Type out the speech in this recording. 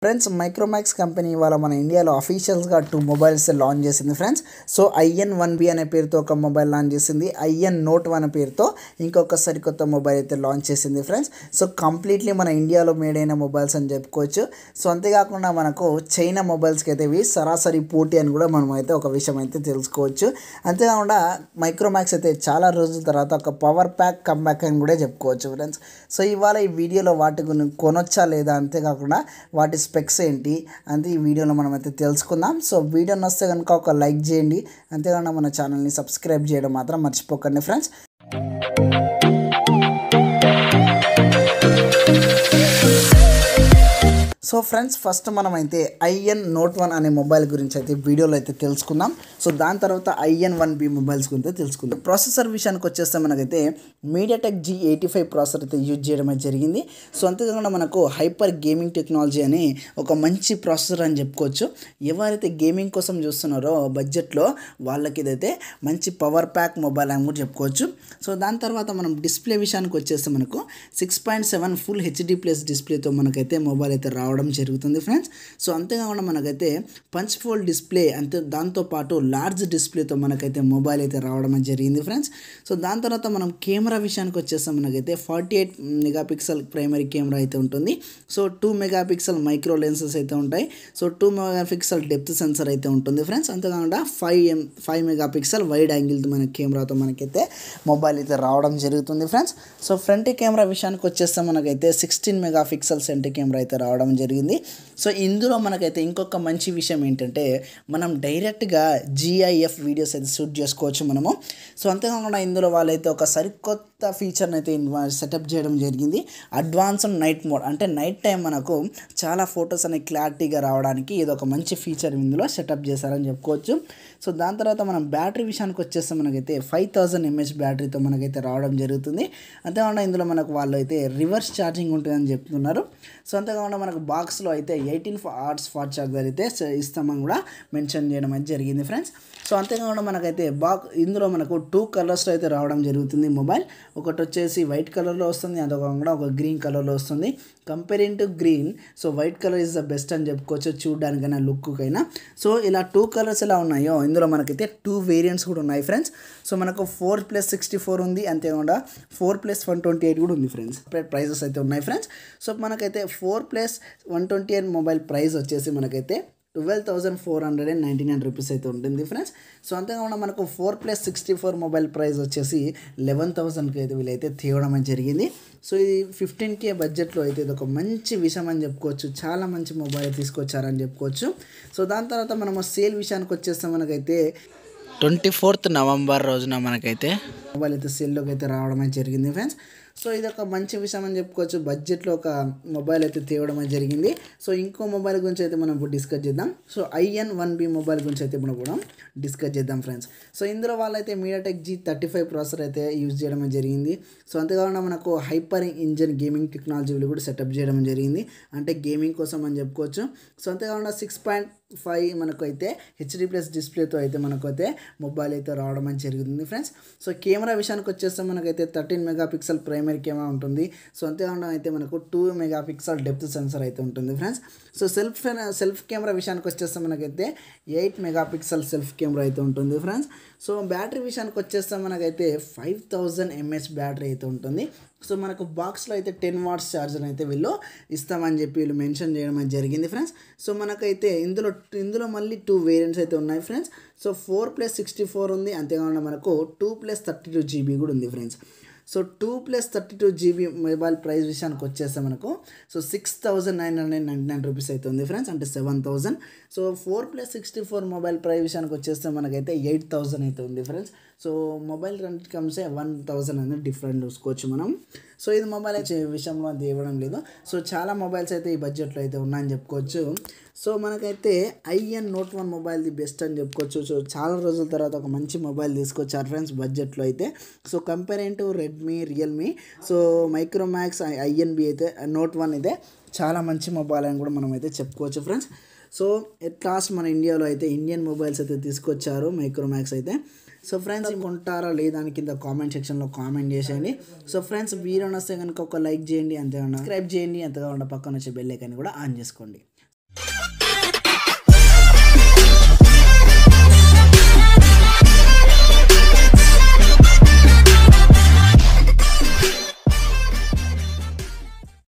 friends Micromax company ఇవాళ మన ఇండియాలో అఫీషియల్స్గా టూ మొబైల్స్ లాంచ్ చేసింది friends so IN one B అనే పేరుతో ఒక మొబైల్ లాంచ్ చేసింది ఐఎన్ నోట్ వన్ పేరుతో ఇంకొక సరికొత్త మొబైల్ అయితే లాంచ్ చేసింది ఫ్రెండ్స్ సో కంప్లీట్లీ మన ఇండియాలో మేడ్ అయిన మొబైల్స్ అని చెప్పుకోవచ్చు సో అంతేకాకుండా మనకు చైనా మొబైల్స్కి అయితే ఇవి సరాసరి పోటీ అని కూడా మనం అయితే ఒక విషయం అయితే తెలుసుకోవచ్చు అంతేకాకుండా మైక్రోమాక్స్ అయితే చాలా రోజుల తర్వాత ఒక పవర్ ప్యాక్ కమ్బ్యాక్ అని కూడా చెప్పుకోవచ్చు ఫ్రెండ్స్ సో ఇవాళ ఈ వీడియోలో వాటి గురించి కొనొచ్చా లేదా అంతేకాకుండా వాటి స్పెక్స్ ఏంటి అంతే ఈ వీడియోలో మనం అయితే తెలుసుకుందాం సో వీడియో నచ్చితే కనుక ఒక లైక్ చేయండి అంతేకాకుండా మన ఛానల్ని సబ్స్క్రైబ్ చేయడం మాత్రం మర్చిపోకండి ఫ్రెండ్స్ సో ఫ్రెండ్స్ ఫస్ట్ మనం అయితే ఐఎన్ నోట్ వన్ అనే మొబైల్ గురించి అయితే వీడియోలో అయితే తెలుసుకుందాం సో దాని తర్వాత ఐఎన్ వన్ బి మొబైల్స్ గురించి అయితే తెలుసుకుందాం ప్రాసెసర్ విషయానికి వచ్చేస్తే మనకైతే MediaTek G eighty five processor అయితే యూజ్ చేయడం అయితే జరిగింది సో అంతేకాకుండా మనకు హైపర్ గేమింగ్ టెక్నాలజీ అని ఒక మంచి ప్రాసెసర్ అని చెప్పుకోవచ్చు ఎవరైతే గేమింగ్ కోసం చూస్తున్నారో బడ్జెట్లో వాళ్ళకి ఇదైతే మంచి పవర్ ప్యాక్ మొబైల్ అని కూడా చెప్పుకోవచ్చు సో దాని తర్వాత మనం డిస్ప్లే విషయానికి వచ్చేస్తే మనకు six point seven full HD plus డిస్ప్లేతో మనకైతే మొబైల్ అయితే రావడం జరుగుతుంది ఫ్రెండ్స్ సో అంతేకాకుండా మనకైతే పంచ్ ఫోల్ డిస్ప్లే అంతే దాంతోపాటు లార్జ్ డిస్ప్లేతో మనకైతే మొబైల్ అయితే రావడం అయితే జరిగింది ఫ్రెండ్స్ సో దాని తర్వాత మనం కెమెరా విషయానికి వచ్చేస్తే మనకైతే forty eight megapixel primary camera అయితే ఉంటుంది so two megapixel micro lenses అయితే ఉంటాయి so two megapixel depth sensor అయితే ఉంటుంది ఫ్రెండ్స్ అంతేకాకుండా five M five megapixel wide యాంగిల్తో మన కెమెరాతో మనకైతే మొబైల్ అయితే రావడం జరుగుతుంది ఫ్రెండ్స్ సో ఫ్రంట్ కెమెరా విషయానికి వచ్చేస్తే మనకైతే సిక్స్టీన్ మెగాపిక్సెల్ ఫ్రంట్ కెమెరా అయితే రావడం జరిగింది సో ఇందులో మనకైతే ఇంకొక మంచి విషయం ఏంటంటే మనం డైరెక్ట్గా జిఐఎఫ్ వీడియోస్ అయితే షూట్ చేసుకోవచ్చు మనము సో అంతేకాకుండా ఇందులో వాళ్ళైతే ఒక సరికొత్త ఫీచర్ని అయితే సెటప్ చేయడం జరిగింది అడ్వాన్స్ నైట్ మోడ్ అంటే నైట్ టైం మనకు చాలా ఫొటోస్ అనేవి క్లారిటీగా రావడానికి ఇది ఒక మంచి ఫీచర్ ఇందులో సెటప్ చేశారని చెప్పుకోవచ్చు సో దాని తర్వాత మనం బ్యాటరీ విషయానికి వచ్చేస్తే మనకైతే ఫైవ్ థౌజండ్ ఎంహెచ్ బ్యాటరీతో మనకైతే రావడం జరుగుతుంది అంతేకాకుండా ఇందులో మనకు వాళ్ళు అయితే రివర్స్ ఛార్జింగ్ ఉంటుందని చెప్తున్నారు సో అంతేకాకుండా మనకు బాక్స్లో అయితే ఎయిటీన్ ఆర్ట్స్ ఫాస్ట్ ఛార్జర్ అయితే ఇస్తామని కూడా మెన్షన్ చేయడం అయితే జరిగింది ఫ్రెండ్స్ సో అంతేకాకుండా మనకైతే బాక్ ఇందులో మనకు టూ కలర్స్లో అయితే రావడం జరుగుతుంది మొబైల్ ఒకటి వచ్చేసి వైట్ కలర్లో వస్తుంది అదొక ఒక గ్రీన్ కలర్లో వస్తుంది comparing to green so white colour is the best అని చెప్పుకోవచ్చు చూడడానికైనా లుక్కైనా సో ఇలా టూ కలర్స్ ఎలా ఉన్నాయో ఇందులో మనకైతే టూ వేరియంట్స్ కూడా ఉన్నాయి ఫ్రెండ్స్ సో మనకు ఫోర్ ప్లస్ సిక్స్టీ ఫోర్ ఉంది అంతేకాకుండా four plus one twenty eight కూడా ఉంది ఫ్రెండ్స్ ప్రైజెస్ అయితే ఉన్నాయి ఫ్రెండ్స్ సో మనకైతే four plus one twenty eight mobile price వచ్చేసి మనకైతే twelve thousand four hundred and ninety nine rupees అయితే ఉంటుంది ఫ్రెండ్స్ సో అంతేకాకుండా మనకు four plus sixty four mobile price వచ్చేసి లెవెన్ థౌసండ్కి అయితే వీళ్ళైతే తీయడం అని జరిగింది సో ఇది ఫిఫ్టీన్ కే బడ్జెట్లో అయితే ఇది ఒక మంచి విషయం అని చెప్పుకోవచ్చు చాలా మంచి మొబైల్ తీసుకొచ్చారని చెప్పుకోవచ్చు సో దాని తర్వాత మనము సేల్ విషయానికి వచ్చేస్తే మనకైతే ట్వంటీ ఫోర్త్ నవంబర్ రోజున మనకైతే మొబైల్ అయితే సేల్లోకి అయితే రావడం అయితే జరిగింది ఫ్రెండ్స్ సో ఇది ఒక మంచి విషయం అని చెప్పుకోవచ్చు బడ్జెట్లో ఒక మొబైల్ అయితే తేవడం అయితే జరిగింది సో ఇంకో మొబైల్ గురించి అయితే మనం ఇప్పుడు డిస్కస్ చేద్దాం so IN one B mobile గురించి అయితే ఇప్పుడు కూడా డిస్కస్ చేద్దాం ఫ్రెండ్స్ సో ఇందులో వాళ్ళైతే MediaTek G thirty five processor అయితే యూజ్ చేయడం అయితే జరిగింది సో అంతేకాకుండా మనకు హైపర్ ఇంజన్ గేమింగ్ టెక్నాలజీలు కూడా సెటప్ చేయడం జరిగింది అంటే గేమింగ్ కోసం అని చెప్పుకోవచ్చు సో అంతేకాకుండా సిక్స్ పాయింట్ ఫైవ్ మనకు అయితే హెచ్డి ప్లస్ డిస్ప్లేతో అయితే మనకు అయితే మొబైల్ అయితే రావడం అని జరుగుతుంది ఫ్రెండ్స్ సో కెమెరా విషయానికి వచ్చేస్తే మనకైతే థర్టీన్ మెగాపిక్సెల్ ప్రైమరీ కెమెరా ఉంటుంది సో అంతేకాకుండా అయితే మనకు టూ మెగాపిక్సెల్ డెప్త్ సెన్సర్ అయితే ఉంటుంది friends so self self camera విషయానికి వచ్చేస్తే మనకైతే ఎయిట్ మెగాపిక్సెల్ సెల్ఫ్ కెమెరా అయితే ఉంటుంది ఫ్రెండ్స్ సో బ్యాటరీ విషయానికి వచ్చేస్తే మనకైతే ఫైవ్ థౌజండ్ ఎంహెచ్ బ్యాటరీ అయితే ఉంటుంది సో మనకు బాక్స్లో అయితే టెన్ వాట్స్ ఛార్జర్ అయితే వీళ్ళు ఇస్తామని చెప్పి వీళ్ళు మెన్షన్ చేయడం అయితే జరిగింది ఫ్రెండ్స్ సో మనకైతే ఇందులో ఇందులో మళ్ళీ టూ వేరియంట్స్ అయితే ఉన్నాయి friends so four plus sixty four ఉంది అంతేకాకుండా మనకు two plus thirty two GB కూడా ఉంది friends so two plus thirty two GB mobile price విషయానికి వచ్చేస్తే మనకు so six thousand nine hundred ninety nine rupees అయితే ఉంది ఫ్రెండ్స్ అంటే seven thousand so four plus sixty four mobile price విషయానికి వచ్చేస్తే మనకైతే ఎయిట్ థౌజండ్ అయితే ఉంది ఫ్రెండ్స్ సో మొబైల్ రెంట్ కమ్సే వన్ థౌజండ్ అనేది డిఫరెంట్ చూసుకోవచ్చు మనం సో ఇది మొబైల్ అయితే విషయంలో అది ఇవ్వడం లేదు సో చాలా మొబైల్స్ అయితే ఈ బడ్జెట్లో అయితే ఉన్నాయని చెప్పుకోవచ్చు సో మనకైతే IN note one mobile the best అని చెప్పుకోవచ్చు సో చాలా రోజుల తర్వాత ఒక మంచి మొబైల్ తీసుకొచ్చారు ఫ్రెండ్స్ బడ్జెట్లో అయితే so comparing to Redmi Realme so Micromax IN B అయితే నోట్ వన్ అయితే చాలా మంచి మొబైల్ అని కూడా మనం అయితే చెప్పుకోవచ్చు ఫ్రెండ్స్ సో ఎట్ లాస్ట్ మన ఇండియాలో అయితే ఇండియన్ మొబైల్స్ అయితే తీసుకొచ్చారు మైక్రోమాక్స్ అయితే సో ఫ్రెండ్స్ కొంటారా లేదా అని కింద కామెంట్ సెక్షన్లో కామెంట్ చేసేయండి సో ఫ్రెండ్స్ వీడియో వస్తే కనుక ఒక లైక్ చేయండి అంతేకాకుండా సబ్స్క్రైబ్ చేయండి అంతేకాకుండా పక్కన వచ్చే బెల్ ఐకాన్ కూడా ఆన్ చేసుకోండి